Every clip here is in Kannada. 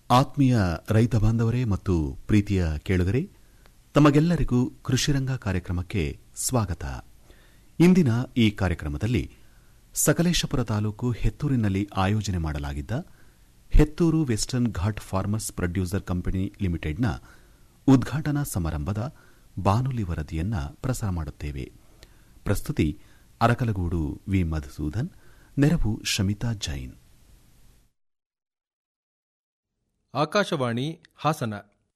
ಆತ್ಮೀಯ ರೈತ ಬಾಂಧವರೇ ಮತ್ತು ಪ್ರೀತಿಯ ಕೇಳುಗರೆ ತಮಗೆಲ್ಲರಿಗೂ ಕೃಷಿರಂಗ ಕಾರ್ಯಕ್ರಮಕ್ಕೆ ಸ್ವಾಗತ ಇಂದಿನ ಈ ಕಾರ್ಯಕ್ರಮದಲ್ಲಿ ಸಕಲೇಶಪುರ ತಾಲೂಕು ಹೆತ್ತೂರಿನಲ್ಲಿ ಆಯೋಜನೆ ಮಾಡಲಾಗಿದ್ದ Hettur western ghat farmers producer company ಲಿಮಿಟೆಡ್ನ ಉದ್ಘಾಟನಾ ಸಮಾರಂಭದ ಬಾನುಲಿ ವರದಿಯನ್ನ ಪ್ರಸಾರ ಮಾಡುತ್ತೇವೆ ಪ್ರಸ್ತುತಿ ಅರಕಲಗೂಡು ವಿ ಮಧುಸೂದನ್ ನೆರವು ಶಮಿತಾ ಜೈನ್ ಆಕಾಶವಾಣಿ ಹಾಸನ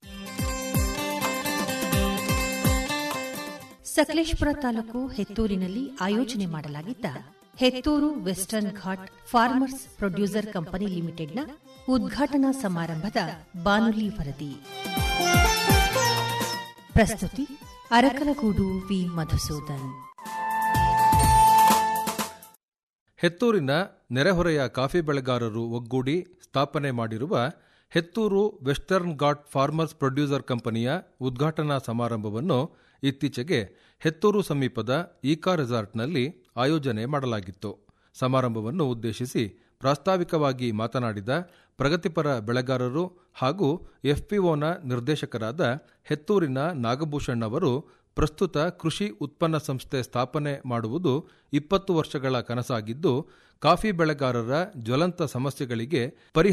ಸಕಲೇಶ್ಪುರ ತಾಲೂಕು ಹೆತ್ತೂರಿನಲ್ಲಿ ಆಯೋಜನೆ ಮಾಡಲಾಗಿದ್ದ Hettur western ghat farmers producer company ಲಿಮಿಟೆಡ್ನ ಉದ್ಘಾಟನಾ ಸಮಾರಂಭದ ಬಾನುಲಿ ವರದಿ ಪ್ರಸ್ತುತಿ ಅರಕಲಗೂಡು ವಿ ಮಧುಸೂದನ್ ಹೆತ್ತೂರಿನ ನೆರೆಹೊರೆಯ ಕಾಫಿ ಬೆಳೆಗಾರರು ಒಗ್ಗೂಡಿ ಸ್ಥಾಪನೆ ಮಾಡಿರುವ Hettur western ghat farmers producer ಕಂಪನಿಯ ಉದ್ಘಾಟನಾ ಸಮಾರಂಭವನ್ನು ಇತ್ತೀಚೆಗೆ ಹೆತ್ತೂರು ಸಮೀಪದ ಈಕಾ ರೆಸಾರ್ಟ್ನಲ್ಲಿ ಆಯೋಜನೆ ಮಾಡಲಾಗಿತ್ತು ಸಮಾರಂಭವನ್ನು ಉದ್ದೇಶಿಸಿ ಪ್ರಾಸ್ತಾವಿಕವಾಗಿ ಮಾತನಾಡಿದ ಪ್ರಗತಿಪರ ಬೆಳೆಗಾರರು ಹಾಗೂ ಎಫ್ಪಿಒನ ನಿರ್ದೇಶಕರಾದ ಹೆತ್ತೂರಿನ ನಾಗಭೂಷಣ್ ಅವರು ಪ್ರಸ್ತುತ ಕೃಷಿ ಉತ್ಪನ್ನ ಸಂಸ್ಥೆ ಸ್ಥಾಪನೆ ಮಾಡುವುದು ಇಪ್ಪತ್ತು ವರ್ಷಗಳ ಕನಸಾಗಿದ್ದು ಕಾಫಿ ಬೆಳೆಗಾರರ ಜ್ವಲಂತ ಸಮಸ್ಯೆಗಳಿಗೆ ಪರಿಹಾರ